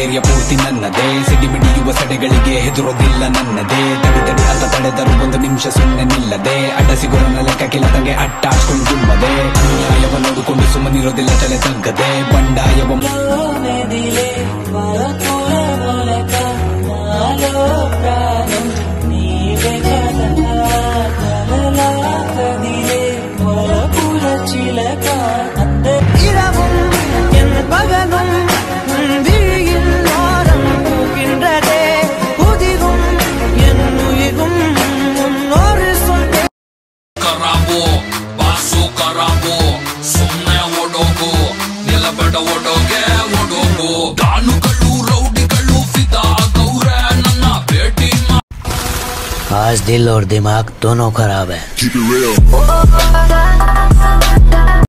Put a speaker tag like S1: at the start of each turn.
S1: Area ಪೂರ್ತಿ ನನ್ನದೇ ಸಿಡಿಮಿಡಿಯುವ ಸಡೆಗಳಿಗೆ ಹೆದರೋದಿಲ್ಲ ನನ್ನದೇ ತಡಿ ತಡಿ ಅಂತ ತಡೆದರು ಒಂದು ನಿಮಿಷ ಸುಮ್ಮನೆ ನಿಲ್ಲದೆ ಅಡ್ಡ ಸಿಗೋರನ ಲೆಕ್ಕ ಕಿಲದಂಗೆ ಅಟ್ಟಾಡ್ಕೊಂಡು ಗುಮ್ಮದೆ ಅನ್ಯಾಯವ ನೋಡಿಕೊಂಡು ಸುಮ್ಮನಿರೋದಿಲ್ಲ ತಲೆ ತಗ್ಗದೆ ಬಂಡಾಯವ
S2: మెదిలే వరకుల మొలక నాలో ప్రాణం నీవే కదా కలలా కదిలే వరకుల చిలక అందే
S3: இரவும் என் பகலும் உன் விழியில் வாரம் போகின்றதே உதிரும் என் உயிரும் உன்னோடு சொன்ன
S4: ಕರಾಬು ಬಾಸು ಕರಾಬು ಸುಮ್ಮನೆ ಓಡೋಗು ನಿಲಬೇಡ ಓಡೋಗೆ ಓಡೋಗು ಗಾನುಗಳು ರೌಡಿಗಳು ಫಿದಾ ಗೌರೆ ನನ್ನ ಭೇಟಿ ಮಾ
S5: आज दिल और दिमाग दोनों खराब है
S6: Keep it real.